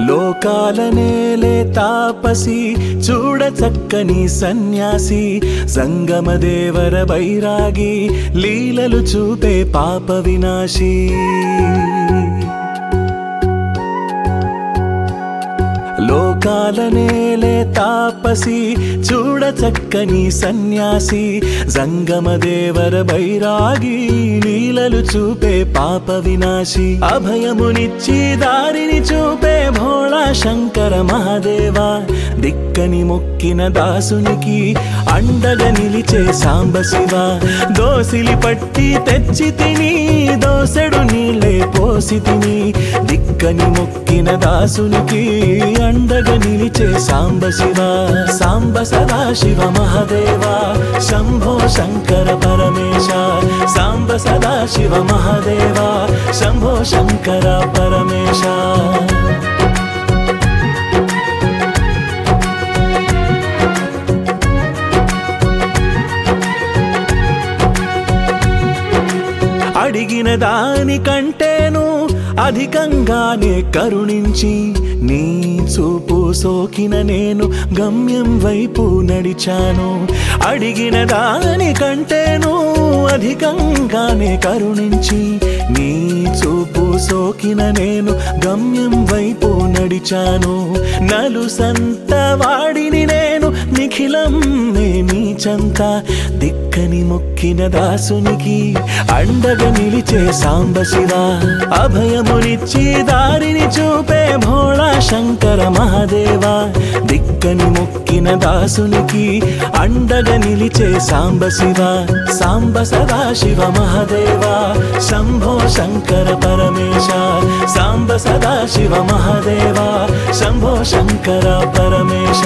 లోకాలనేలే తాపసి చూడ చక్కని సన్యాసి సంగమదేవర బైరాగి లీలలు చూపే పాప వినాశీ లోకాలనేలే తాపసి చూడ చక్కని సన్యాసి సంగమదేవర బైరాగి లీలలు చూపే పాప వినాశి అభయమునిచ్చి దారిని చూపే భోళా శంకర మహాదేవా దిక్కని మొక్కిన దాసునికి అండగా నిలిచే సాంబ శివ దోసిలి పట్టి తెచ్చి తిని దోసెడు నీళ్ళే పోసి తిని దిక్కని మొక్కిన దాసునికి అండగా నిలిచే సాంబ శివ సాంబ సదా శివ మహాదేవ శంభో శంకర పరమేశ సాంబ సదా శివ మహాదేవ శంభో శంకర పరమేశ అడిగిన దానికంటేను అధికంగానే కరుణించి నీ చూపు సోకిన నేను గమ్యం వైపు నడిచాను అడిగిన దానికంటేను అధికంగానే కరుణించి నీ చూపు సోకిన నేను గమ్యం వైపు నడిచాను నలు సంత వాడిని నేను నిఖిలం నే నీ చంత దిక్కని మొక్కిన దాసునికి అండగా నిలిచే సాంబ శివ అభయమునిచ్చి దారిని చూపే భోళా శంకర మహాదేవ దిక్కని మొక్కిన దాసునికి అండగా నిలిచే సాంబ శివ సాంబ సదా శివ మహాదేవ శంభో శంకర పరమేశ సాంబ సదా శివ మహాదేవ శంభో శంకర పరమేశ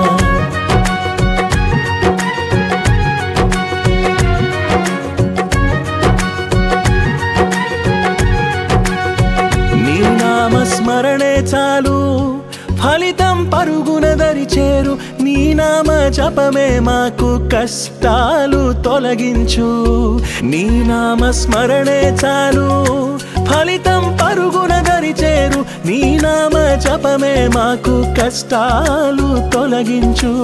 నీ నామ స్మరణే చాలు ఫలితం పరుగున దరిచేరు నీ నామ జపమే మాకు కష్టాలు తొలగించు నీ నామ స్మరణే చాలు ఫలితం పరుగున దరిచేరు నీ నామ జపమే మాకు కష్టాలు తొలగించు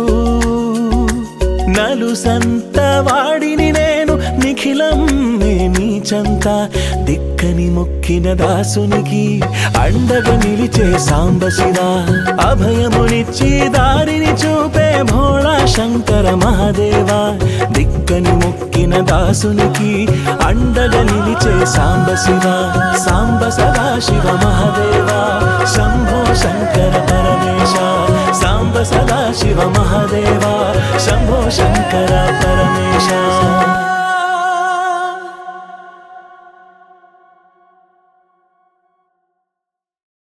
నలు సంత వాడిని నేను నిఖిలం నే నీ చంత దిక్కని మొక్కిన దాసునికి అండగా నిలిచే సాంబ శివ అభయమునిచ్చి దారిని చూపే భోళా శంకర మహాదేవ దిక్కని మొక్కిన దాసునికి అండగా నిలిచే సాంబ శివ సాంబ సదా శివ మహాదేవ శంభో శంకర పరమేశ సాంబ సదా శివ మహాదేవ శంభో శంకర